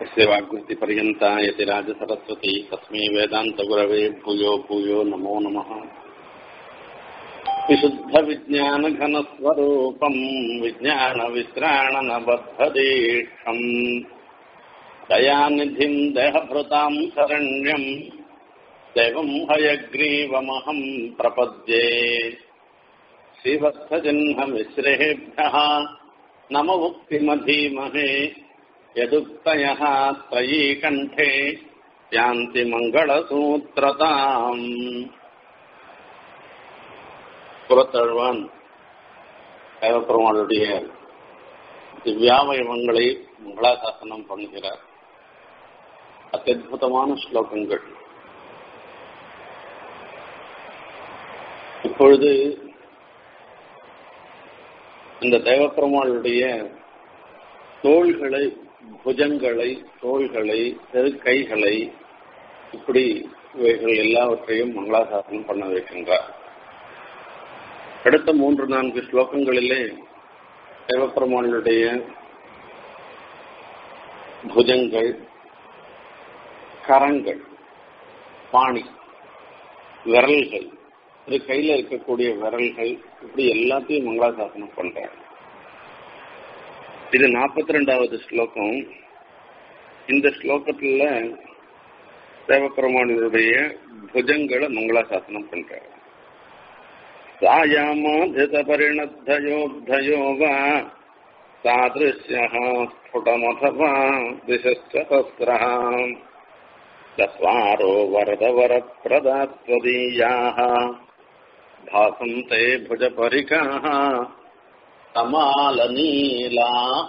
यस्य वाग्वृत्तिपर्यन्ता यतिराजसरस्वती तस्मै वेदान्तगुरवे भूयो भूयो नमो नमः विशुद्धविज्ञानघनस्वरूपम् विज्ञानविश्राणनबद्धदीक्षम् दयानिधिम् देहभृताम् शरण्यम् दैवम् हयग्रीवमहम् प्रपद्ये श्रीवत्सजह्नमिश्रेभ्यः नम मुक्तिमधीमहे यदुक्तयः त्रयीकण्ठे यान्ति मङ्गलसूत्रताम् புறத்தழ்வான் தேவப்பெருமாளுடைய திவ்யாவயவங்களை மங்களாசாசனம் பண்ணுகிறார் அத்தியுதமான ஸ்லோகங்கள் இப்பொழுது இந்த தேவப்பெருமாளுடைய தோள்களை புஜங்களை தோள்களை தெருக்கைகளை இப்படி இவைகள் எல்லாவற்றையும் மங்களாசாசனம் பண்ண வைக்கின்றார் அடுத்த மூன்று நான்கு ஸ்லோகங்களிலே தேவப்பெருமானுடைய புஜங்கள் கரங்கள் பாணி விரல்கள் இது கையில இருக்கக்கூடிய விரல்கள் இப்படி எல்லாத்தையும் மங்களாசாசனம் பண்றாங்க இது நாற்பத்தி ரெண்டாவது ஸ்லோகம் இந்த ஸ்லோகத்துல தேவப்பெருமானுடைய புஜங்களை மங்களாசாசனம் பண்றாங்க सायामाधितपरिणद्धयोद्धयो वा तादृश्यः स्फुटमथवा दिशश्चतस्रः चत्वारो वरदवरप्रदात्वदीयाः भासन्ते भुजपरिकाः कमालनीलाः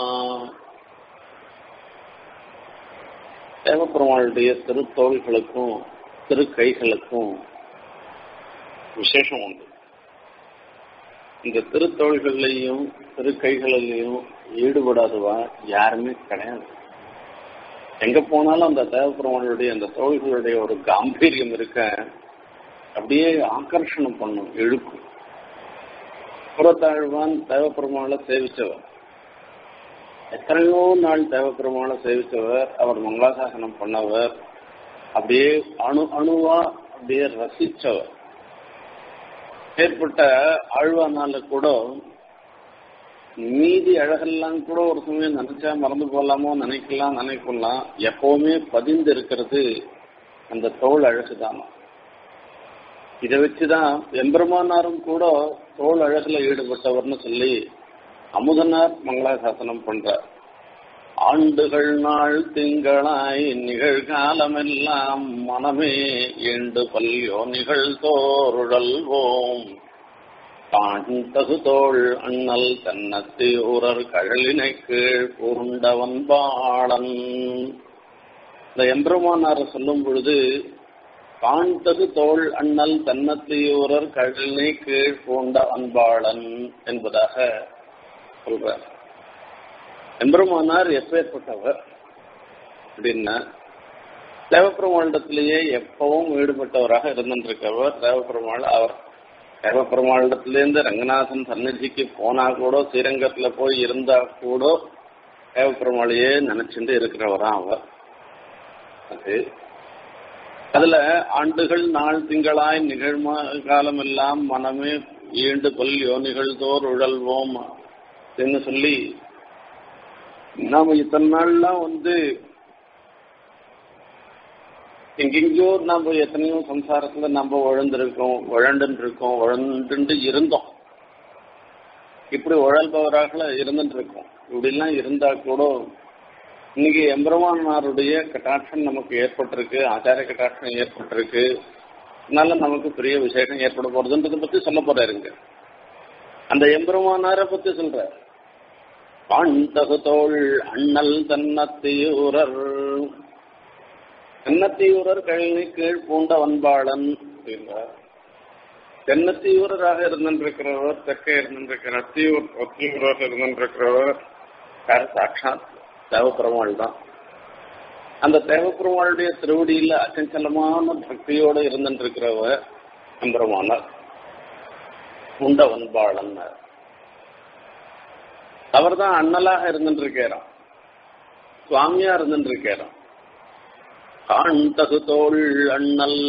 தேவப்பெருமாளுடைய திருத்தோள்களுக்கும் திருக்கைகளுக்கும் விசேஷம் உண்டு இந்த திருத்தோள்கள்லையும் திருக்கைகளிலையும் ஈடுபடாதவா யாருமே கிடையாது எங்க போனாலும் அந்த தேவப்பெருமானுடைய அந்த தோள்களுடைய ஒரு காம்பீரியம் இருக்க அப்படியே ஆக்கர்ஷணம் பண்ணும் இழுக்கும் புறத்தாழ்வான் தேவப்பெருமாளை சேவிச்சவர் எத்தனையோ நாள் தேவப்பெருமாளை சேவிச்சவர் அவர் மங்களாசாசனம் பண்ணவர் அப்படியே அணு அணுவா அப்படியே ரசிச்சவர் ஏற்பட்ட ஆழ்வானால கூட மீதி அழகெல்லாம் கூட ஒரு சமயம் நினைச்சா மறந்து போகலாமோ நினைக்கலாம் நினைக்கலாம் எப்பவுமே பதிந்து இருக்கிறது அந்த தோல் அழகுதானா இதை வச்சுதான் எம்பெருமானாரும் கூட தோல் அழகுல ஈடுபட்டவர்னு சொல்லி அமுதனார் மங்களாசாசனம் பண்றார் ஆண்டுகள் நாள் திங்களாய் நிகழ்காலமெல்லாம் மனமே ஏண்டு பல்யோ நிகழ்தோருழல்வோம் காண்தகு தோள் அண்ணல் தன்னத்து ஊரர் கழலினை கீழ் பூண்டவன் பாளன் இந்த எம்பெருமானார் சொல்லும் பொழுது காண்தகு தோள் அண்ணல் தன்னத்தியூரர் கழலினை கீழ் பூண்ட அன்பாளன் என்பதாக சொல்றார் எம்பெருமானார் எப்பேற்பட்டவர் அப்படின்னா தேவப்பெருமாளிடத்திலேயே எப்பவும் ஈடுபட்டவராக இருந்திருக்கவர் தேவப்பெருமாள் அவர் தேவப்பெருமாளிடத்திலேருந்து ரங்கநாதன் சந்நிதிக்கு போனா கூட ஸ்ரீரங்கத்துல போய் இருந்தா கூட தேவப்பெருமாளையே நினைச்சுட்டு இருக்கிறவரா அவர் அது அதுல ஆண்டுகள் நாள் திங்களாய் நிகழ்மா காலம் எல்லாம் மனமே ஈண்டு கொல் யோனிகள் தோர் உழல்வோம் என்று சொல்லி நாம இத்தனை நாள்லாம் வந்து எங்கெங்கயோ நம்ம எத்தனையோ சம்சாரத்துல நம்ம உழந்திருக்கோம் உழண்டுன்னு இருக்கோம் உழந்துட்டு இருந்தோம் இப்படி உழல்பவராக இருந்துட்டு இருக்கோம் இப்படிலாம் இருந்தா கூட இன்னைக்கு எம்பெருமானாருடைய கட்டாட்சம் நமக்கு ஏற்பட்டிருக்கு ஆச்சார கட்டாட்சம் ஏற்பட்டிருக்கு அதனால நமக்கு பெரிய விசேஷம் ஏற்பட போறதுன்றதை பத்தி சொல்ல போறாருங்க அந்த எம்பெருமானாரை பத்தி சொல்ற பாண்டகு தோள் அண்ணல் தன்னத்தியூரர் தென்னத்தியூரர் கழனி கீழ் பூண்ட வன்பாளன் அப்படின்றார் தென்னத்தியூரராக இருந்திருக்கிறவர் தெற்கே இருந்திருக்கிற அத்தியூர் ஒத்தியூராக இருந்திருக்கிறவர் சாட்சாத் தேவப்பெருமாள் தான் அந்த தேவப்பெருமாளுடைய திருவடியில அச்சஞ்சலமான பக்தியோடு இருந்திருக்கிறவர் எம்பெருமானார் பூண்ட வன்பாளன் அவர் தான் அண்ணலாக இருந்துட்டு இருக்காராம் சுவாமியா இருந்துட்டு இருக்காராம் காண்தகு தோள் அண்ணல்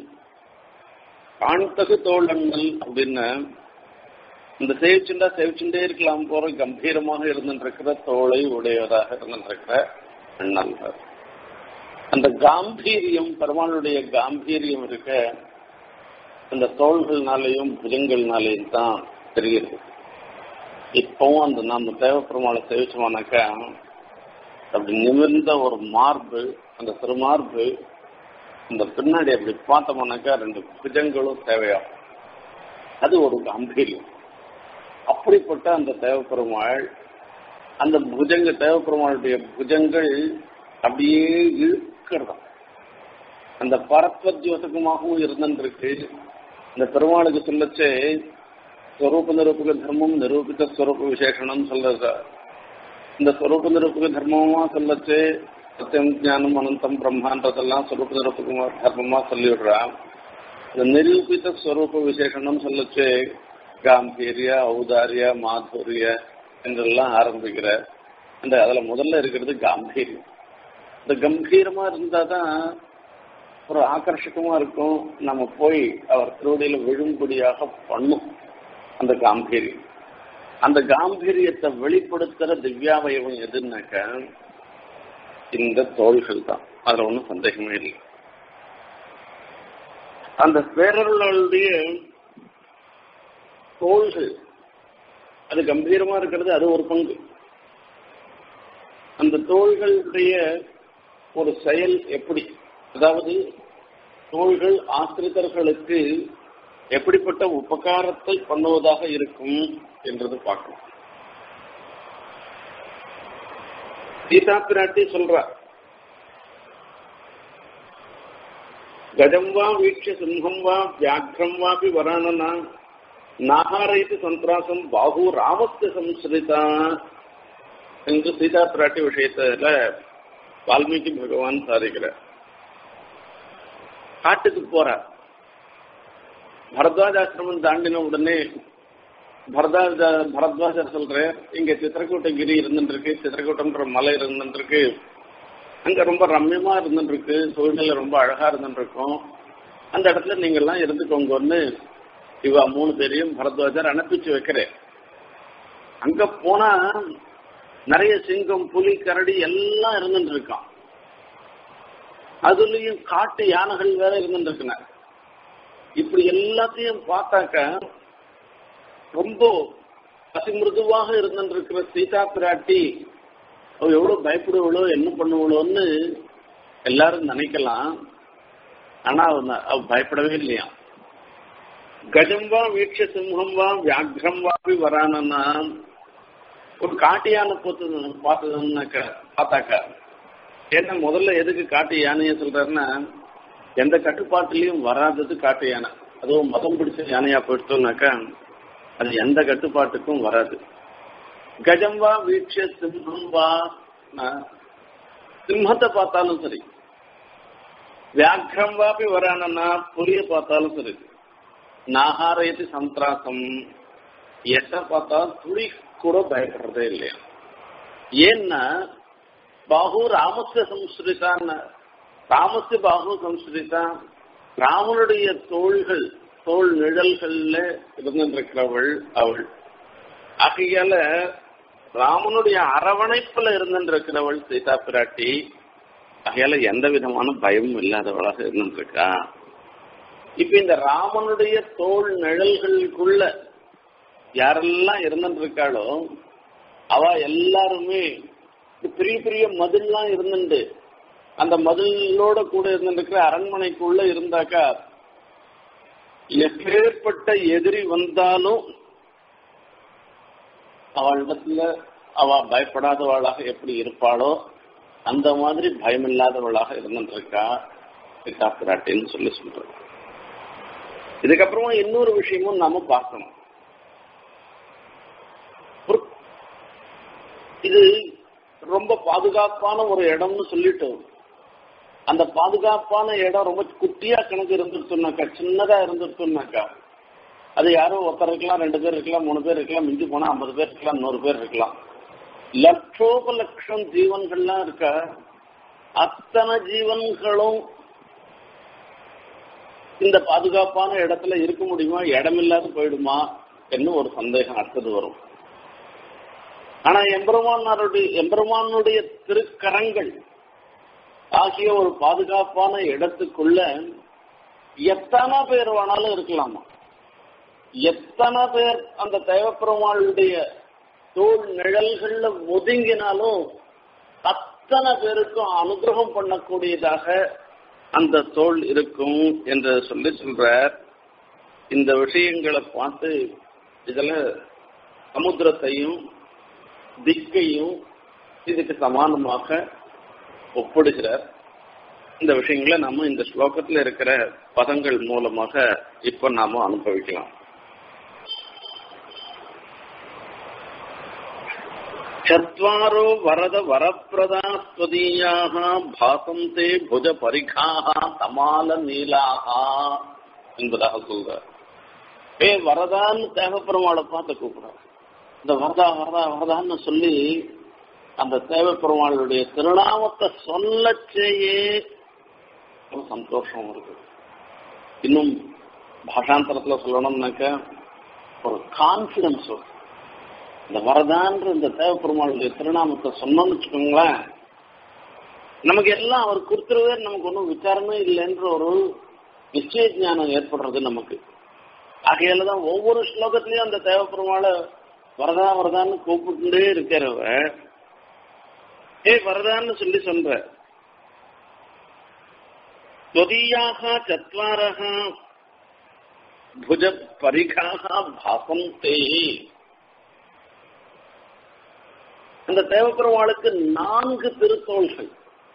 காண்தகு தோள் அண்ணல் அப்படின்னு இந்த சேவிச்சுண்டா சேவிச்சுட்டே இருக்கலாம் போற கம்பீரமாக இருந்துருக்கிற தோளை உடையவராக இருந்துருக்கிற அண்ணல் அந்த காம்பீரியம் பெருமாளுடைய காம்பீரியம் இருக்க அந்த தோள்கள்னாலையும் புஜங்கள்னாலையும் தான் தெரிகிறது இப்பவும் அந்த நம்ம தேவப்பெருமாளை சேவிச்சோம்னாக்கா அப்படி நிமிர்ந்த ஒரு மார்பு அந்த திருமார்பு இந்த பின்னாடி அப்படி பார்த்தோம்னாக்கா ரெண்டு புஜங்களும் தேவையாகும் அது ஒரு காம்பீரியம் அப்படிப்பட்ட அந்த தேவப்பெருமாள் அந்த புஜங்க தேவப்பெருமாளுடைய புஜங்கள் அப்படியே இழுக்கிறதா அந்த பரத்வத்யோசகமாகவும் இருந்துருக்கு இந்த பெருமாளுக்கு சொல்லச்சு ஸ்வரூப நிரூபக தர்மம் நிரூபித்த ஸ்வரூப விசேஷனம் சொல்றது இந்த ஸ்வரூப நிரூபக தர்மமா சொல்லச்சு சத்தியம் ஞானம் அனந்தம் பிரம்மான்றதெல்லாம் ஸ்வரூப நிரூபக தர்மமா சொல்லிவிடுறா இந்த நிரூபித்த ஸ்வரூப விசேஷனம் சொல்லச்சு காம்பீரிய ஔதாரிய மாதுரிய என்றெல்லாம் ஆரம்பிக்கிற அந்த அதுல முதல்ல இருக்கிறது காம்பீரியம் இந்த கம்பீரமா இருந்தாதான் ஒரு ஆக்கர்ஷகமா இருக்கும் நம்ம போய் அவர் திருவடியில விழும்படியாக பண்ணும் அந்த காம்பீரியம் அந்த காம்பீரியத்தை வெளிப்படுத்துற திவ்யாவயவம் எதுனாக்க இந்த தோள்கள் தான் அதுல ஒன்றும் சந்தேகமே இல்லை அந்த பேரர்களுடைய தோள்கள் அது கம்பீரமா இருக்கிறது அது ஒரு பங்கு அந்த தோள்களுடைய ஒரு செயல் எப்படி அதாவது தோள்கள் ஆசிரியர்களுக்கு எப்படிப்பட்ட உபகாரத்தை பண்ணுவதாக இருக்கும் என்றது பார்க்கணும் சீதா பிராட்டி சொல்றா கஜம் வா வீட்ச சிம்ஹம் வா வியாக்ரம் வாபி வராணனா நாகாரைத்து சந்திராசம் பாகு ராமஸ்த சம்ஸ்ரிதா என்று சீதா பிராட்டி விஷயத்துல வால்மீகி பகவான் சாதிக்கிறார் காட்டுக்கு போறார் பரத்வாஜ ஆசிரமம் தாண்டின உடனே பரத்வாஜ பரத்வாஜர் சொல்றார் இங்க சித்திரக்கூட்டகிரி இருந்துட்டு இருக்கு சித்திரக்கூட்டம்ன்ற மலை இருந்துட்டு இருக்கு அங்க ரொம்ப ரம்யமா இருந்துட்டு இருக்கு சூழ்நிலை ரொம்ப அழகா இருந்துட்டு இருக்கும் அந்த இடத்துல நீங்க எல்லாம் இருந்துக்கோங்கன்னு இவ மூணு பேரையும் பரத்வாஜர் அனுப்பிச்சு வைக்கிறேன் அங்க போனா நிறைய சிங்கம் புலி கரடி எல்லாம் இருந்துட்டு இருக்கான் அதுலயும் காட்டு யானைகள் வேற இருந்துட்டு இருக்குன இப்படி எல்லாத்தையும் பார்த்தாக்க ரொம்ப அசிமிருதுவாக இருந்துட்டு இருக்கிற சீதா பிராட்டி அவ எவ்வளவு பயப்படுவளோ என்ன பண்ணுவளோன்னு எல்லாரும் நினைக்கலாம் ஆனா அவ அவ பயப்படவே இல்லையா கஜம் வா வீட்ச சிம்ஹம் வா வியாக்ரம் வாபி வரானா ஒரு காட்டு யானை பார்த்தது பார்த்ததுன்னாக்கா பார்த்தாக்கா ஏன்னா முதல்ல எதுக்கு காட்டு யானையை சொல்றாருன்னா எந்த கட்டுப்பாட்டுலயும் வராதது காட்டு யானை அதுவும் மதம் பிடிச்ச யானையா போயிட்டோம்னாக்கா அது எந்த கட்டுப்பாட்டுக்கும் வராது கஜம் வா வீட்ச சிம்ஹம் வா சிம்மத்தை பார்த்தாலும் சரி வியாக்கிரம் வாப்பி வரானா புலிய பார்த்தாலும் சரி நாகாரயத்து சந்திராசம் எட்ட பார்த்தா துளி கூட பயப்படுறதே இல்லையா ஏன்னா பாகு ராமஸ்ய சம்ஸ்கிருதான் ராமஸ்ய பாகு சம்ஸ்கிருதா ராமனுடைய தோள்கள் தோல் நிழல்கள்ல இருந்திருக்கிறவள் அவள் ஆகையால ராமனுடைய அரவணைப்புல இருந்திருக்கிறவள் சீதா பிராட்டி ஆகையால எந்த விதமான பயமும் இல்லாதவளாக இருந்திருக்கா இப்ப இந்த ராமனுடைய தோல் நிழல்களுக்குள்ள யாரெல்லாம் இருந்துருக்காளோ அவ எல்லாருமே பெரிய பெரிய மதில்லாம் இருந்துண்டு அந்த மதிலோட கூட இருந்துருக்கிற அரண்மனைக்குள்ள இருந்தாக்கா எப்பேற்பட்ட எதிரி வந்தாலும் அவளிடத்துல அவ பயப்படாதவளாக எப்படி இருப்பாளோ அந்த மாதிரி பயமில்லாதவளாக இருந்துருக்கா சீதா பிராட்டின்னு சொல்லி சொல்றோம் இதுக்கப்புறமா இன்னொரு விஷயமும் நாம பார்க்கணும் இது ரொம்ப பாதுகாப்பான ஒரு இடம்னு சொல்லிட்டோம் அந்த பாதுகாப்பான இடம் ரொம்ப குட்டியா கணக்கு இருந்துருச்சுனாக்கா சின்னதா இருந்துருச்சுனாக்கா அது யாரோ ஒருத்தர் இருக்கலாம் ரெண்டு பேர் இருக்கலாம் மூணு பேர் இருக்கலாம் மிஞ்சி போனா ஐம்பது பேர் இருக்கலாம் நூறு பேர் இருக்கலாம் லட்சோப லட்சம் ஜீவன்கள்லாம் இருக்க அத்தனை ஜீவன்களும் இந்த பாதுகாப்பான இடத்துல இருக்க முடியுமா இடமில்லாத போயிடுமா என்று ஒரு சந்தேகம் அடுத்தது வரும் ஆனா எம்பெருமானாருடைய எம்பெருமானுடைய திருக்கரங்கள் ஆகிய ஒரு பாதுகாப்பான இடத்துக்குள்ள எத்தனை பேர் வேணாலும் இருக்கலாமா எத்தனை பேர் அந்த தேவப்பெருமாளுடைய தோல் நிழல்கள்ல ஒதுங்கினாலும் அத்தனை பேருக்கும் அனுகிரகம் பண்ணக்கூடியதாக அந்த தோல் இருக்கும் என்று சொல்லி சொல்றார் இந்த விஷயங்களை பார்த்து இதுல சமுத்திரத்தையும் திக்கையும் இதுக்கு சமானமாக ஒப்பிடுகிறார் இந்த விஷயங்களை நாம இந்த ஸ்லோகத்துல இருக்கிற பதங்கள் மூலமாக இப்ப நாம அனுபவிக்கலாம் चत्वारो वरद वरप्रदास्त्वदीयाः भासन्ते भुज परिखाः தமால நீலாக என்பதாக சொல்றார் ஏ வரதான்னு தேவப்பெருமாளை பார்த்து கூப்பிடுறார் இந்த வரதா வரதா வரதான்னு சொல்லி அந்த தேவப்பெருமாளுடைய திருநாமத்தை சொல்லச்சேயே ஒரு சந்தோஷம் இருக்கு இன்னும் பாஷாந்தரத்துல சொல்லணும்னாக்க ஒரு கான்பிடன்ஸ் வரும் இந்த வரதான்ற இந்த தேவப்பெருமாளுடைய திருநாமத்தை சொன்னோம்னு வச்சுக்கோங்களேன் நமக்கு எல்லாம் அவர் கொடுத்துருவே நமக்கு ஒன்றும் விசாரமே இல்லைன்ற ஒரு நிச்சய ஞானம் ஏற்படுறது நமக்கு ஆகையால தான் ஒவ்வொரு ஸ்லோகத்திலையும் அந்த தேவப்பெருமாளை வரதா வரதான்னு கூப்பிட்டுட்டே இருக்கிறவ ஏ வரதான்னு சொல்லி சொல்ற தொதியாக சத்வாரக புஜ பரிகாக பாசந்தே அந்த தேவப்பெருமாளுக்கு நான்கு திருத்தோள்கள்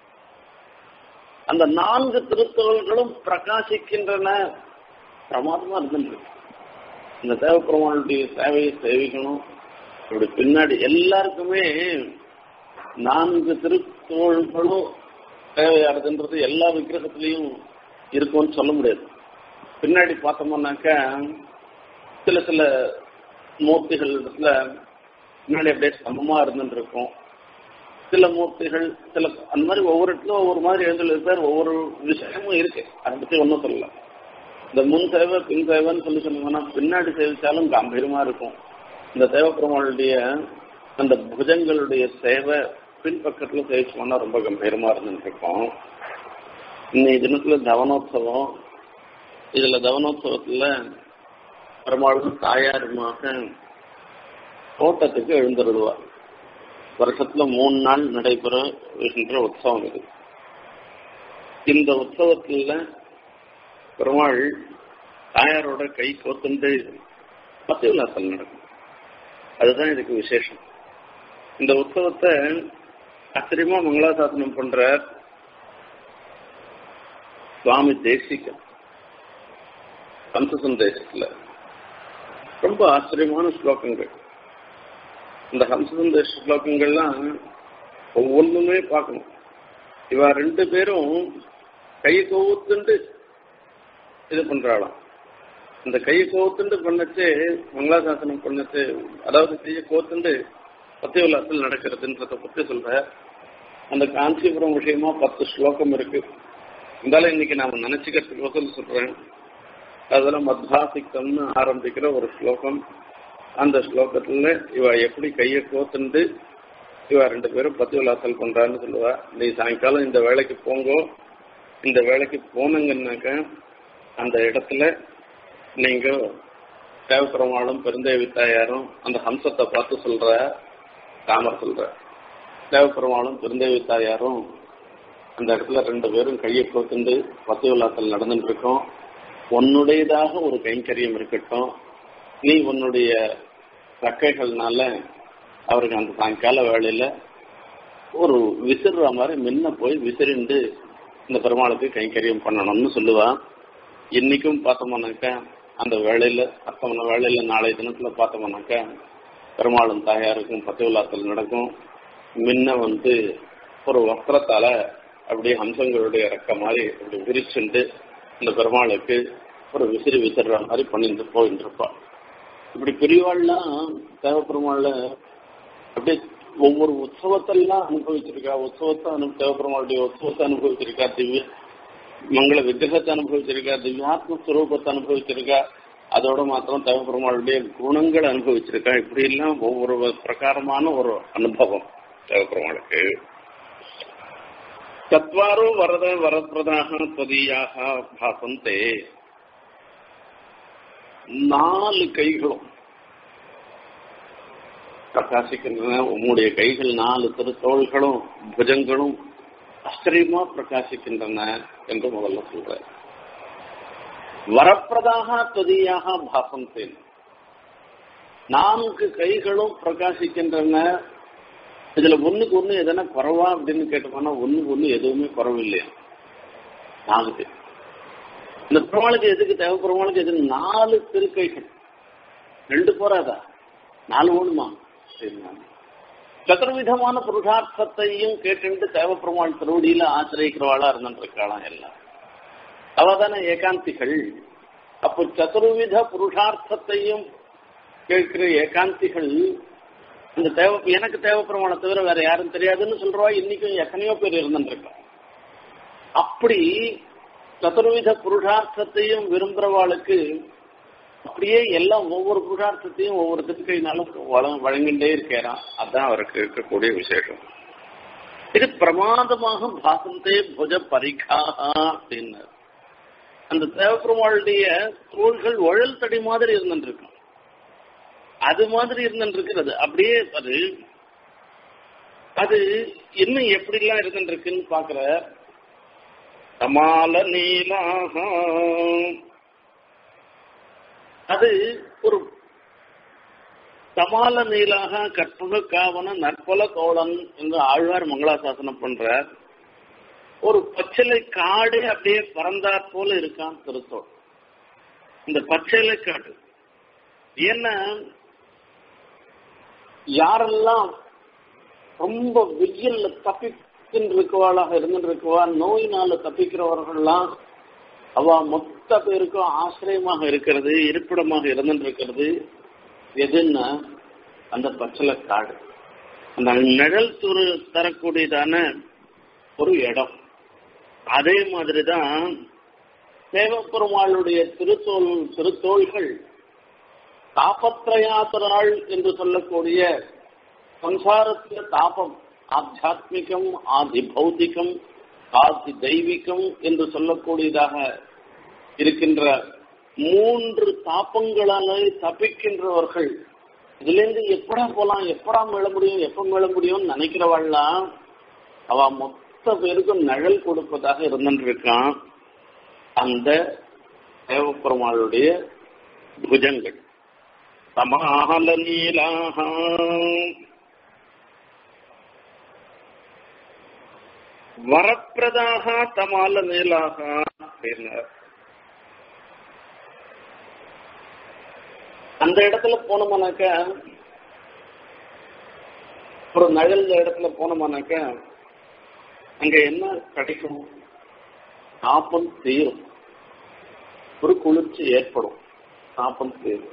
அந்த நான்கு திருத்தோள்களும் பிரகாசிக்கின்றன பிரமாதமா இருந்துருக்கு இந்த தேவப்பெருமாளுடைய சேவையை சேவிக்கணும் இப்படி பின்னாடி எல்லாருக்குமே நான்கு திருத்தோள்களும் தேவையானதுன்றது எல்லா விக்கிரகத்திலையும் இருக்கும்னு சொல்ல முடியாது பின்னாடி பார்த்தோம்னாக்க சில சில மூர்த்திகள் இடத்துல முன்னாடி அப்படியே சமமா இருந்துட்டு இருக்கும் சில மூர்த்திகள் சில அந்த மாதிரி ஒவ்வொரு இடத்துல ஒவ்வொரு மாதிரி எழுந்துள்ள ஒவ்வொரு விஷயமும் இருக்கு அதை பத்தி ஒன்றும் சொல்லல இந்த முன் சேவை பின் சேவைன்னு சொல்லி சொன்னோம்னா பின்னாடி சேவிச்சாலும் கம்பீரமா இருக்கும் இந்த தேவப்பெருமாளுடைய அந்த புஜங்களுடைய சேவை பின்பக்கத்துல சேவிச்சோம்னா ரொம்ப கம்பீரமா இருந்துட்டு இருக்கும் இன்னைக்கு தினத்துல தவனோத்சவம் இதுல தவனோத்சவத்துல பெருமாளும் தாயாருமாக தோட்டத்துக்கு எழுந்தருடுவார் வருஷத்துல மூணு நாள் நடைபெறுகின்ற உற்சவம் இது இந்த உற்சவத்துல பெருமாள் தாயாரோட கை கோத்துண்டு பத்து விழாக்கள் நடக்கும் அதுதான் இதுக்கு விசேஷம் இந்த உற்சவத்தை ஆச்சரியமா மங்களாசாசனம் பண்ற சுவாமி தேசிகன் கம்சசன் தேசத்துல ரொம்ப ஆச்சரியமான ஸ்லோகங்கள் இந்த ஹம்சசந்த ஸ்லோகங்கள்லாம் ஒவ்வொன்றுமே பார்க்கணும் இவ ரெண்டு பேரும் கையை கோவுத்துண்டு இது பண்றாளாம் இந்த கையை கோவுத்துண்டு பண்ணச்சு மங்களாசாசனம் பண்ணச்சு அதாவது கையை கோத்துண்டு பத்திய விழாத்தில் நடக்கிறதுன்றத பத்தி சொல்ற அந்த காஞ்சிபுரம் விஷயமா பத்து ஸ்லோகம் இருக்கு இருந்தாலும் இன்னைக்கு நாம நினைச்சுக்கிறதுக்கு சொல்றேன் அதுல மத்வாசிக்தம்னு ஆரம்பிக்கிற ஒரு ஸ்லோகம் அந்த ஸ்லோகத்துல இவ எப்படி கையை கோத்துண்டு இவ ரெண்டு பேரும் பத்து விளாசல் பண்றான்னு சொல்லுவா நீ சாயங்காலம் இந்த வேலைக்கு போங்கோ இந்த வேலைக்கு போனீங்கன்னாக்க அந்த இடத்துல நீங்க தேவபெருமாளும் பெருந்தேவி தாயாரும் அந்த ஹம்சத்தை பார்த்து சொல்ற ராமர் சொல்ற தேவபெருமாளும் பெருந்தேவி தாயாரும் அந்த இடத்துல ரெண்டு பேரும் கையை கோத்துண்டு பத்து விழாக்கள் நடந்துட்டு இருக்கோம் உன்னுடையதாக ஒரு கைங்கரியம் இருக்கட்டும் நீ உன்னுடைய ரக்கைகள்னால அவருக்கு அந்த சாயங்கால வேலையில ஒரு விசிறுற மாதிரி முன்ன போய் விசிறிண்டு இந்த பெருமாளுக்கு கைங்கரியம் பண்ணணும்னு சொல்லுவா இன்னைக்கும் பார்த்தோம்னாக்கா அந்த வேலையில அத்தமன வேலையில நாளைய தினத்துல பார்த்தோம்னாக்கா பெருமாளும் தாயாருக்கும் பத்து விழாக்கள் நடக்கும் முன்ன வந்து ஒரு வஸ்திரத்தால அப்படியே ஹம்சங்களுடைய ரெக்க மாதிரி அப்படி விரிச்சுண்டு இந்த பெருமாளுக்கு ஒரு விசிறி விசிற மாதிரி பண்ணிட்டு போயிட்டு இருப்பா இப்படி பெரியவாள்லாம் தேவ பெருமாள்ல அப்படியே ஒவ்வொரு உற்சவத்தெல்லாம் அனுபவிச்சிருக்கா உற்சவத்தை அனு தேவபெருமாளுடைய உற்சவத்தை அனுபவிச்சிருக்கா திவ்ய மங்கள விக்கிரகத்தை அனுபவிச்சிருக்கா திவ்யாத்ம ஸ்வரூபத்தை அனுபவிச்சிருக்கா அதோட மாத்திரம் தேவபெருமாளுடைய குணங்களை அனுபவிச்சிருக்கா இப்படி எல்லாம் ஒவ்வொரு பிரகாரமான ஒரு அனுபவம் தேவபெருமாளுக்கு சத்வாரோ வரத வரப்பிரதாக துவதியாக பாசந்தே நாலு கைகளும் பிரகாசிக்கின்றன உம்முடைய கைகள் நாலு திருத்தோள்களும் புஜங்களும் ஆச்சரியமா பிரகாசிக்கின்றன என்று முதல்ல சொல்ற வரப்பிரதாக தொதியாக பாசந்தேன் நான்கு கைகளும் பிரகாசிக்கின்றன இதுல ஒண்ணுக்கு ஒண்ணு எதனா குறவா அப்படின்னு கேட்டோம்னா ஒண்ணுக்கு ஒண்ணு எதுவுமே குறவில்லையா நாலு பேர் இந்த பெருமாளுக்கு எதுக்கு தேவை பெருமாளுக்கு எது நாலு திருக்கைகள் ரெண்டு போறாதா நாலு ஒண்ணுமா சதுர்விதமான புருஷார்த்தத்தையும் கேட்டு தேவ பெருமாள் திருவடியில ஆசிரியக்கிறவாளா இருந்துருக்காளாம் எல்லாம் அவதான ஏகாந்திகள் அப்போ சதுர்வித புருஷார்த்தத்தையும் கேட்கிற ஏகாந்திகள் இந்த தேவ எனக்கு தேவ பிரமாண தவிர வேற யாரும் தெரியாதுன்னு சொல்றவா இன்னைக்கும் எத்தனையோ பேர் இருந்துருக்கா அப்படி சதுர்வித புருஷார்த்தத்தையும் விரும்புறவாளுக்கு அப்படியே எல்லாம் ஒவ்வொரு புருஷார்த்தத்தையும் ஒவ்வொரு திருக்கையினாலும் வழங்கிட்டே இருக்கிறான் அதுதான் அவருக்கு இருக்கக்கூடிய விசேஷம் இது பிரமாதமாக பாசந்தே புஜ பரிகாக அப்படின்னு அந்த தேவப்பெருமாளுடைய தோள்கள் உழல் தடி மாதிரி இருந்துருக்கும் அது மாதிரி இருந்துருக்கிறது அப்படியே அது அது இன்னும் எப்படிலாம் இருந்துருக்குன்னு பாக்குற கமால நீலாக அது ஒரு சமால நீலாக கற்பக காவன நற்பல தோழன் என்று ஆழ்வார் மங்களாசாசனம் பண்றார் ஒரு பச்சிலை காடு அப்படியே பறந்தாற் போல இருக்கான் திருத்தோள் இந்த பச்சிலை காடு ஏன்னா யாரெல்லாம் ரொம்ப வெயில்ல தப்பிக்கின்னு இருக்குவாளாக இருந்துட்டு இருக்குவா நோயினால தப்பிக்கிறவர்கள்லாம் அவ மொத்த பேருக்கும் ஆசிரியமாக இருக்கிறது இருப்பிடமாக இருந்துட்டு இருக்கிறது எதுன்னா அந்த பச்சளை காடு அந்த நிழல் துரு தரக்கூடியதான ஒரு இடம் அதே மாதிரிதான் தேவப்பெருமாளுடைய திருத்தோல் திருத்தோள்கள் தாபத்ரயாத்தராள் என்று சொல்லக்கூடிய சம்சாரத்தில தாபம் ஆத்தியாத்மிகம் ஆதி பௌத்திகம் ஆதி தெய்வீகம் என்று சொல்லக்கூடியதாக இருக்கின்ற மூன்று தாப்பங்களால தப்பிக்கின்றவர்கள் இதுல இருந்து எப்படா போலாம் எப்படா மீள முடியும் எப்ப மீள முடியும்னு நினைக்கிறவாள்லாம் அவ மொத்த பேருக்கும் நிழல் கொடுப்பதாக இருந்துருக்கான் அந்த தேவப்பெருமாளுடைய புஜங்கள் சமாஹல நீலாக வரப்பிரதாக தமால நீலாக அப்படின்னார் அந்த இடத்துல போனோம்னாக்க ஒரு நகல் இடத்துல போனோம்னாக்க அங்க என்ன கிடைக்கும் தாப்பம் தீரும் ஒரு குளிர்ச்சி ஏற்படும் தாப்பம் தீரும்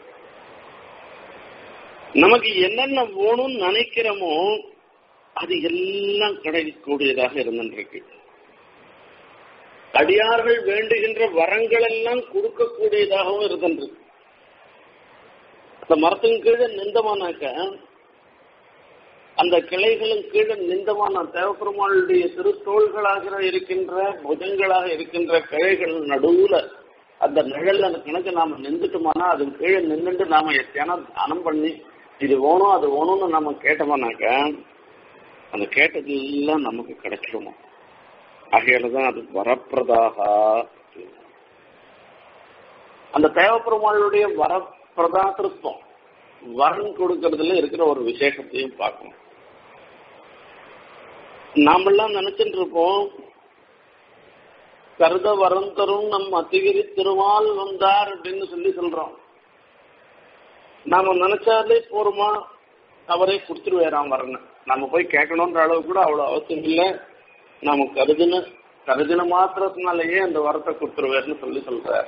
நமக்கு என்னென்ன வேணும்னு நினைக்கிறோமோ அது எல்லாம் கிடைக்கக்கூடியதாக இருந்துருக்கு அடியார்கள் வேண்டுகின்ற வரங்கள் எல்லாம் கொடுக்கக்கூடியதாகவும் இருந்துருக்கு அந்த மரத்தின் கீழே நிந்தமானாக்க அந்த கிளைகளும் கீழே நிந்தமான தேவப்பெருமாளுடைய திருத்தோள்களாக இருக்கின்ற புஜங்களாக இருக்கின்ற கிளைகள் நடுவுல அந்த நிழல் அந்த கணக்கு நாம நின்றுட்டோமானா அது கீழே நின்றுட்டு நாம எத்தையான தானம் பண்ணி இது வேணும் அது வேணும்னு நம்ம கேட்டோம்னாக்க அந்த கேட்டது எல்லாம் நமக்கு கிடைச்சிடுமோ ஆகையால தான் அது வரப்பிரதாக அந்த தேவப்பெருமாளுடைய வரப்பிரதாத்திருத்தம் வரன் கொடுக்கறதுல இருக்கிற ஒரு விசேஷத்தையும் பார்க்கணும் நாமெல்லாம் நினைச்சிட்டு இருப்போம் கருத வரம் தரும் நம் அத்திகிரி திருமால் வந்தார் அப்படின்னு சொல்லி சொல்றோம் நாம நினைச்சாலே போருமா அவரே கொடுத்துருவாராம் வரணும் நம்ம போய் கேட்கணுன்ற அளவு கூட அவ்வளவு அவசியம் இல்லை நாம கருதின கருதின மாத்திரத்தினாலேயே அந்த வரத்தை கொடுத்துருவாருன்னு சொல்லி சொல்றாரு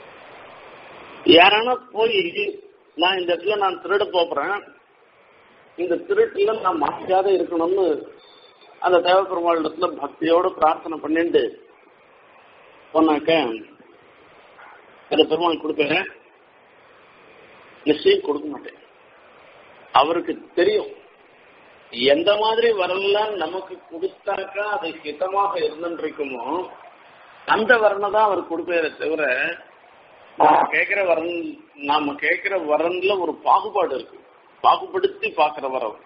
யாரானா போய் நான் இந்த இடத்துல நான் திருட போறேன் இந்த திருட்டுல நான் மாற்றாத இருக்கணும்னு அந்த தேவப்பெருமாளிடத்துல பக்தியோட பிரார்த்தனை பண்ணிட்டு போனாக்க அந்த பெருமாள் கொடுப்பேன் நிச்சயம் கொடுக்க மாட்டேன் அவருக்கு தெரியும் எந்த மாதிரி வரலாம் நமக்கு கொடுத்தாக்கா அது ஹிதமாக இருந்துருக்குமோ அந்த வரனை தான் அவர் கொடுப்பேரே தவிர நாம கேட்கிற வரன் நாம கேட்கிற வரன்ல ஒரு பாகுபாடு இருக்கு பாகுபடுத்தி பார்க்கிற வரம்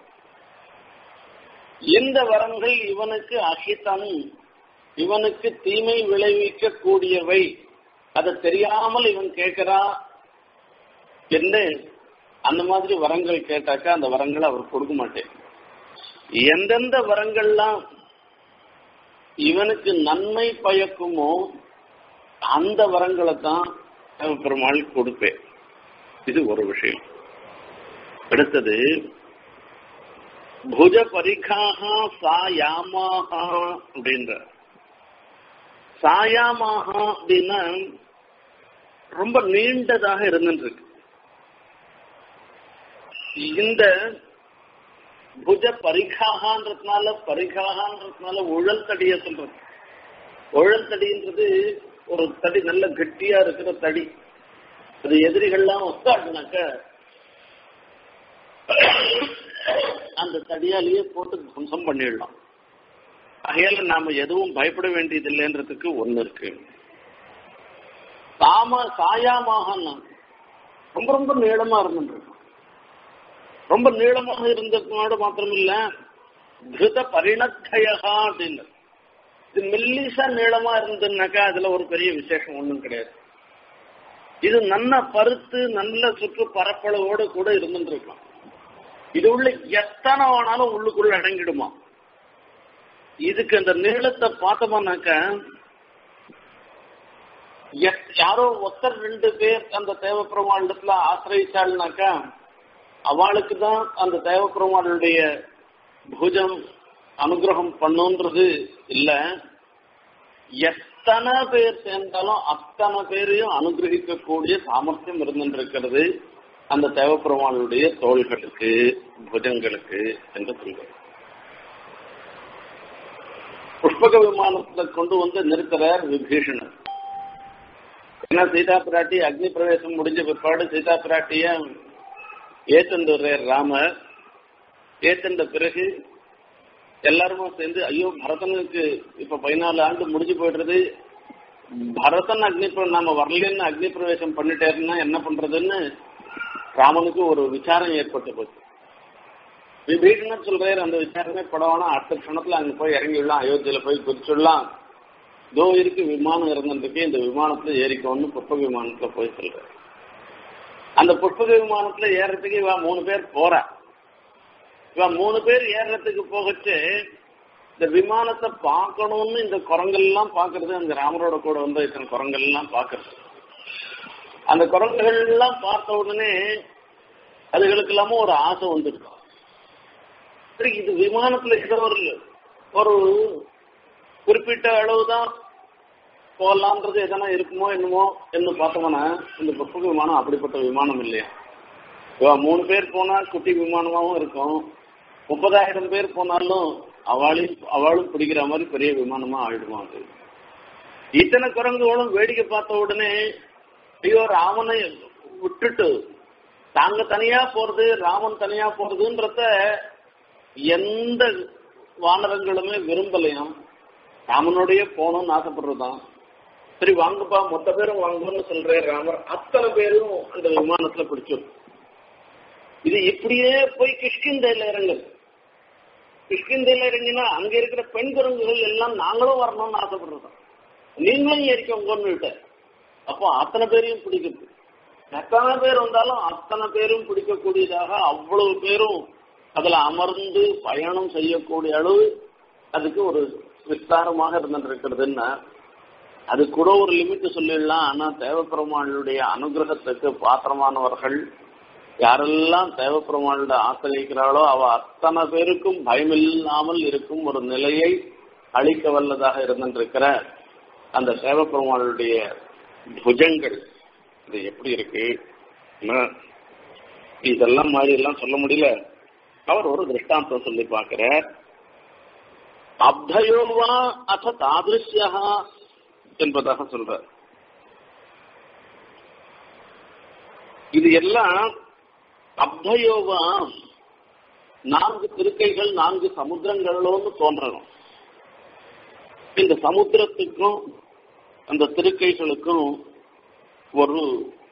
எந்த வரங்கள் இவனுக்கு அஹிதம் இவனுக்கு தீமை விளைவிக்க கூடியவை அதை தெரியாமல் இவன் கேட்கிறா என்று அந்த மாதிரி வரங்கள் கேட்டாக்கா அந்த வரங்களை அவர் கொடுக்க மாட்டேன் எந்தெந்த வரங்கள்லாம் இவனுக்கு நன்மை பயக்குமோ அந்த வரங்களை தான் பெருமாள் கொடுப்பேன் இது ஒரு விஷயம் அடுத்தது புஜ பரிகாக சாயாமாக அப்படின்ற சாயாமாக அப்படின்னா ரொம்ப நீண்டதாக இருந்துருக்கு இந்த புஜ பரிகாகன்றதுனால பரிகாகன்றதுனால உழல் தடிய சொல்றது உழல் தடின்றது ஒரு தடி நல்ல கெட்டியா இருக்கிற தடி அது எதிரிகள்லாம் உட்காடுனாக்க அந்த தடியாலேயே போட்டு துவம்சம் பண்ணிடலாம் ஆகையால நாம எதுவும் பயப்பட வேண்டியதில்லைன்றதுக்கு ஒண்ணு இருக்கு சாம சாயாமாக ரொம்ப ரொம்ப நீளமா இருந்துருக்கு ரொம்ப நீளமாக இருந்ததுனால மாத்திரம் இல்ல திருத பரிணத்தயகா அப்படின்னு இது மெல்லிசா நீளமா இருந்ததுனாக்கா அதுல ஒரு பெரிய விசேஷம் ஒண்ணும் கிடையாது இது நல்ல பருத்து நல்ல சுற்று பரப்பளவோடு கூட இருந்துட்டு இருக்கலாம் இது உள்ள எத்தனை ஆனாலும் உள்ளுக்குள்ள அடங்கிடுமா இதுக்கு அந்த நீளத்தை பார்த்தோம்னாக்க யாரோ ஒத்தர் ரெண்டு பேர் அந்த தேவப்பெருமாண்டத்துல ஆசிரியிச்சாள்னாக்கா அவளுக்கு தான் அந்த தேவப்பெருமாளுடைய பூஜம் அனுகிரகம் பண்ணுன்றது இல்ல எத்தனை பேர் சேர்ந்தாலும் அத்தனை பேரையும் அனுகிரகிக்கக்கூடிய சாமர்த்தியம் இருந்துருக்கிறது அந்த தேவப்பெருமாளுடைய தோள்களுக்கு புஜங்களுக்கு என்று சொல்கிறோம் புஷ்பக விமானத்துல கொண்டு வந்து நிறுத்துறார் விபீஷணர் ஏன்னா சீதா பிராட்டி அக்னி பிரவேசம் முடிஞ்ச பிற்பாடு சீதா பிராட்டிய ஏத்தந்துறார் ராமர் ஏத்தந்த பிறகு எல்லாருமே சேர்ந்து ஐயோ பரதனுக்கு இப்ப பதினாலு ஆண்டு முடிஞ்சு போயிடுறது பரதன் அக்னி நாம வரலன்னு அக்னி பிரவேசம் பண்ணிட்டேருன்னா என்ன பண்றதுன்னு ராமனுக்கு ஒரு விசாரம் ஏற்பட்டு போச்சு விபீஷணர் சொல்றாரு அந்த விசாரமே படவானா அடுத்த க்ஷணத்துல அங்க போய் இறங்கிடலாம் அயோத்தியில போய் குறிச்சிடலாம் தோ இருக்கு விமானம் இருந்துருக்கு இந்த விமானத்துல ஏறிக்கோன்னு புஷ்ப விமானத்துல போய் சொல்றாரு அந்த புஷ்பக விமானத்துல ஏறதுக்கு இவன் மூணு பேர் போறா இவன் மூணு பேர் ஏறுறதுக்கு போகச்சு இந்த விமானத்தை பார்க்கணும்னு இந்த குரங்கெல்லாம் பாக்குறது அந்த ராமரோட கூட வந்து இத்தனை குரங்கெல்லாம் பாக்குறது அந்த குரங்குகள் எல்லாம் பார்த்த உடனே அதுகளுக்கு இல்லாம ஒரு ஆசை வந்துருக்கும் சரி இது விமானத்துல ஏதோ ஒரு ஒரு குறிப்பிட்ட அளவுதான் போகலான்றது எதனா இருக்குமோ என்னமோ என்று பார்த்தோம்னா இந்த புஷ்பக விமானம் அப்படிப்பட்ட விமானம் இல்லையா இவ மூணு பேர் போனா குட்டி விமானமாவும் இருக்கும் முப்பதாயிரம் பேர் போனாலும் அவளையும் அவளும் பிடிக்கிற மாதிரி பெரிய விமானமா ஆயிடுமா அது இத்தனை குரங்குகளும் வேடிக்கை பார்த்த உடனே ஐயோ ராமனை விட்டுட்டு தாங்க தனியா போறது ராமன் தனியா போறதுன்றத எந்த வானரங்களுமே விரும்பலையாம் ராமனுடைய போகணும்னு ஆசைப்படுறதுதான் சரி வாங்கப்பா மொத்த பேரும் வாங்கணும்னு சொல்றேன் ராமர் அத்தனை பேரும் அந்த விமானத்துல பிடிச்சிடும் இது இப்படியே போய் கிஷ்கிந்தையில இறங்குது கிஷ்கிந்தையில இறங்கினா அங்க இருக்கிற பெண் குரங்குகள் எல்லாம் நாங்களும் வரணும்னு ஆசைப்படுறோம் நீங்களும் ஏறிக்கோங்கன்னு அப்போ அத்தனை பேரையும் பிடிக்குது எத்தனை பேர் வந்தாலும் அத்தனை பேரும் பிடிக்கக்கூடியதாக அவ்வளவு பேரும் அதுல அமர்ந்து பயணம் செய்யக்கூடிய அளவு அதுக்கு ஒரு விஸ்தாரமாக இருந்துட்டு இருக்கிறதுன்னா அது கூட ஒரு லிமிட் சொல்லிடலாம் ஆனா தேவப்பெருமாளுடைய அனுகிரகத்துக்கு பாத்திரமானவர்கள் யாரெல்லாம் தேவப்பெருமாளோட ஆசிரியக்கிறாளோ அவ அத்தனை பேருக்கும் பயமில்லாமல் இருக்கும் ஒரு நிலையை அளிக்க வல்லதாக இருந்திருக்கிற அந்த தேவப்பெருமாளுடைய புஜங்கள் இது எப்படி இருக்கு இதெல்லாம் மாதிரி எல்லாம் சொல்ல முடியல அவர் ஒரு திருஷ்டாந்தம் சொல்லி பார்க்கிறார் அப்தயோவா அத தாதிருஷ்யா என்பதாக சொல்றார் இது எல்லாம் அப்தயோவா நான்கு திருக்கைகள் நான்கு சமுத்திரங்களோன்னு தோன்றணும் இந்த சமுத்திரத்துக்கும் அந்த திருக்கைகளுக்கும் ஒரு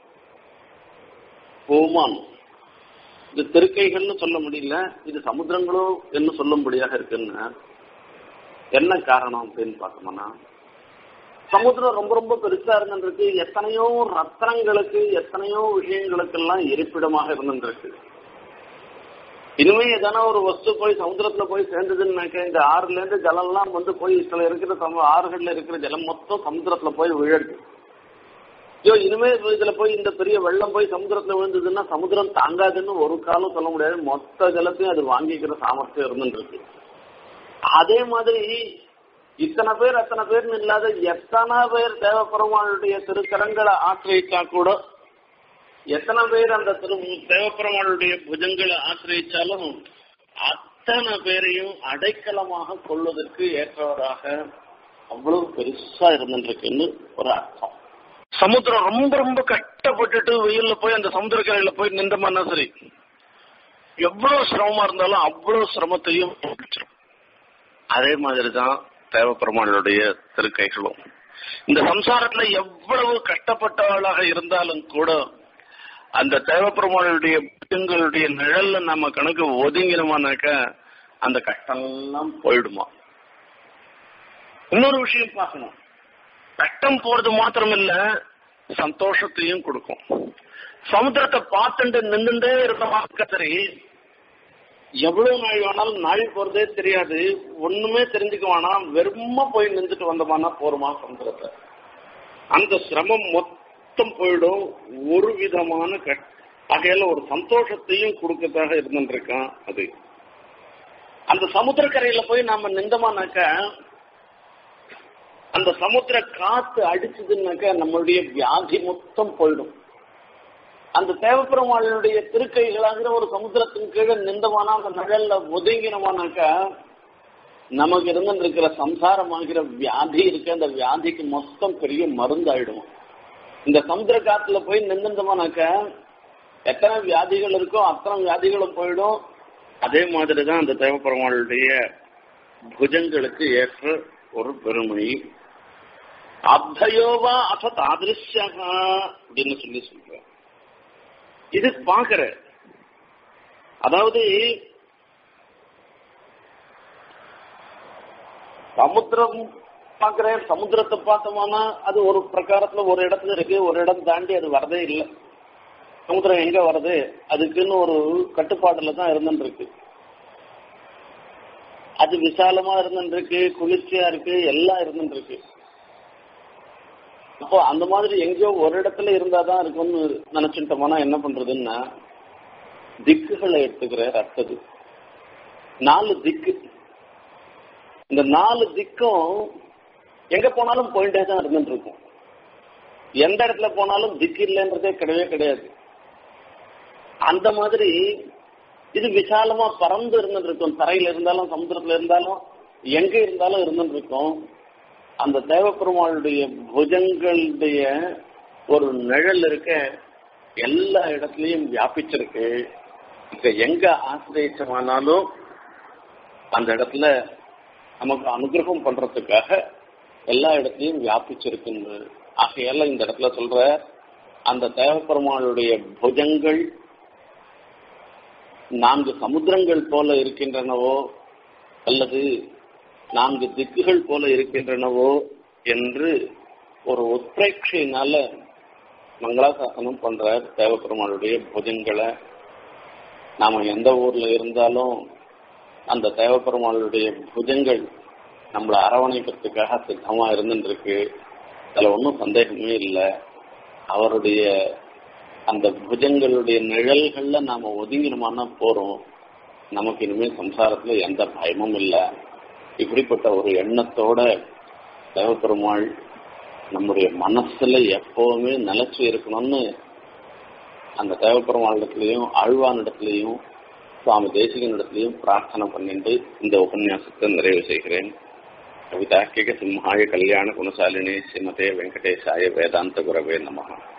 ஓமானம் இது திருக்கைகள்னு சொல்ல முடியல இது சமுத்திரங்களோ என்ன சொல்லும்படியாக இருக்குன்னு என்ன காரணம் அப்படின்னு பார்த்தோம்னா சமுத்திரம் ரொம்ப ரொம்ப பெருசா இருந்துருக்கு எத்தனையோ ரத்தனங்களுக்கு எத்தனையோ விஷயங்களுக்கெல்லாம் இருப்பிடமாக இருந்துருக்கு இனிமே எதனா ஒரு வஸ்து போய் சமுத்திரத்துல போய் சேர்ந்ததுன்னாக்க இந்த ஆறுல இருந்து ஜலம்லாம் வந்து போய் சில இருக்கிற சம ஆறுகள்ல இருக்கிற ஜலம் மொத்தம் சமுத்திரத்துல போய் விழுது ஐயோ இனிமே இதுல போய் இந்த பெரிய வெள்ளம் போய் சமுத்திரத்துல விழுந்ததுன்னா சமுத்திரம் தாங்காதுன்னு ஒரு காலம் சொல்ல முடியாது மொத்த ஜலத்தையும் அது வாங்கிக்கிற சாமர்த்தியம் இருந்துருக்கு அதே மாதிரி இத்தனை பேர் அத்தனை பேர்னு இல்லாத எத்தனை பேர் தேவப்பெருமாளுடைய திருக்கரங்களை ஆசிரியச்சா கூட எத்தனை பேர் அந்த திரு தேவப்பெருமாளுடைய புஜங்களை ஆசிரியச்சாலும் அத்தனை பேரையும் அடைக்கலமாக கொள்வதற்கு ஏற்றவராக அவ்வளவு பெருசா இருந்துருக்குன்னு ஒரு அர்த்தம் சமுத்திரம் ரொம்ப ரொம்ப கஷ்டப்பட்டுட்டு வெயில்ல போய் அந்த சமுத்திரக்கரையில போய் நின்றோம்னா சரி எவ்வளவு சிரமமா இருந்தாலும் அவ்வளவு சிரமத்தையும் போக்கிச்சிரும். அதே மாதிரிதான் தேவப்பெருமாளுடைய திருக்கைகளும் இந்த சம்சாரத்துல எவ்வளவு கஷ்டப்பட்டவளாக இருந்தாலும் கூட அந்த தேவப்பெருமாளுடைய புஜங்களுடைய நிழல்ல நம்ம கணக்கு ஒதுங்கினோமானாக்க அந்த கஷ்டம்லாம் போயிடுமா இன்னொரு விஷயம் பார்க்கணும் கஷ்டம் போறது மாத்திரம் இல்ல சந்தோஷத்தையும் கொடுக்கும் சமுத்திரத்தை பார்த்துட்டு நின்றுட்டே இருந்த சரி எவ்வளவு நாள் வேணாலும் நாள் போறதே தெரியாது ஒண்ணுமே தெரிஞ்சுக்க வேணாம் வெறும போய் நின்றுட்டு வந்தோமானா போருமா சமுத்திரத்தை அந்த சிரமம் மொத்தம் போயிடும் ஒரு விதமான கட் ஆகையால ஒரு சந்தோஷத்தையும் கொடுக்கறதாக இருந்துருக்கான் அது அந்த சமுத்திரக்கரையில போய் நாம நின்றோமானாக்க அந்த சமுத்திர காத்து அடிச்சதுன்னாக்க நம்மளுடைய வியாதி மொத்தம் போயிடும் அந்த தேவப்பெருமாளுடைய திருக்கைகளாகிற ஒரு சமுத்திரத்தின் கீழே நின்றமானா அந்த நிழல்ல ஒதுங்கினமானாக்கா நமக்கு இருந்து இருக்கிற சம்சாரமாகிற வியாதி இருக்கு அந்த வியாதிக்கு மொத்தம் பெரிய மருந்தாயிடும் இந்த சமுத்திர காத்துல போய் நின்றுட்டோமானாக்க எத்தனை வியாதிகள் இருக்கோ அத்தனை வியாதிகளும் போயிடும் அதே மாதிரி தான் அந்த தேவப்பெருமாளுடைய புஜங்களுக்கு ஏற்ற ஒரு பெருமை அப்தயோவா அச தாதிருஷ்யகா அப்படின்னு சொல்லி சொல்ற இது பாக்குற அதாவது சமுத்திரம் பாக்குறேன் சமுத்திரத்தை பார்த்தோம்னா அது ஒரு பிரகாரத்துல ஒரு இடத்துல இருக்கு ஒரு இடம் தாண்டி அது வரதே இல்லை சமுத்திரம் எங்க வருது அதுக்குன்னு ஒரு கட்டுப்பாடுல தான் இருந்துருக்கு அது விசாலமா இருந்துருக்கு குளிர்ச்சியா இருக்கு எல்லாம் இருந்துருக்கு அப்போ அந்த மாதிரி எங்கேயோ ஒரு இடத்துல இருந்தாதான் இருக்கும்னு நினைச்சுட்டோம்னா என்ன பண்றதுன்னா திக்குகளை எடுத்துக்கிற அடுத்தது நாலு திக்கு இந்த நாலு திக்கும் எங்க போனாலும் போயிட்டே தான் இருந்துட்டு இருக்கும் எந்த இடத்துல போனாலும் திக்கு இல்லைன்றதே கிடையவே கிடையாது அந்த மாதிரி இது விசாலமா பறந்து இருந்துட்டு இருக்கும் தரையில இருந்தாலும் சமுத்திரத்துல இருந்தாலும் எங்க இருந்தாலும் இருந்துட்டு இருக்கும் அந்த தேவப்பெருமாளுடைய புஜங்களுடைய ஒரு நிழல் இருக்க எல்லா இடத்துலயும் வியாபிச்சிருக்கு இங்க எங்க ஆசிரியச்சமானாலும் அந்த இடத்துல நமக்கு அனுகிரகம் பண்றதுக்காக எல்லா இடத்துலயும் வியாபிச்சிருக்குன்னு ஆகையால இந்த இடத்துல சொல்ற அந்த தேவப்பெருமாளுடைய புஜங்கள் நான்கு சமுத்திரங்கள் போல இருக்கின்றனவோ அல்லது நான்கு திக்குகள் போல இருக்கின்றனவோ என்று ஒரு உத்ரேட்சையினால மங்களாசாசனம் பண்ற தேவப்பெருமாளுடைய புஜங்களை நாம எந்த ஊர்ல இருந்தாலும் அந்த தேவப்பெருமாளுடைய புஜங்கள் நம்மளை அரவணைக்கிறதுக்காக சித்தமா இருந்துருக்கு அதுல ஒன்றும் சந்தேகமே இல்லை அவருடைய அந்த புஜங்களுடைய நிழல்கள்ல நாம ஒதுங்கினோம்னா போறோம் நமக்கு இனிமேல் சம்சாரத்துல எந்த பயமும் இல்லை இப்படிப்பட்ட ஒரு எண்ணத்தோட தேவப்பெருமாள் நம்முடைய மனசுல எப்பவுமே நிலைச்சு இருக்கணும்னு அந்த தேவப்பெருமாளிடத்துலயும் ஆழ்வானிடத்துலயும் சுவாமி தேசிகனிடத்திலையும் பிரார்த்தனை பண்ணிட்டு இந்த உபன்யாசத்தை நிறைவு செய்கிறேன் கவிதாக்கிக சிம்ஹாய கல்யாண குணசாலினி ஸ்ரீமதே வெங்கடேசாய வேதாந்த குரவே நமகா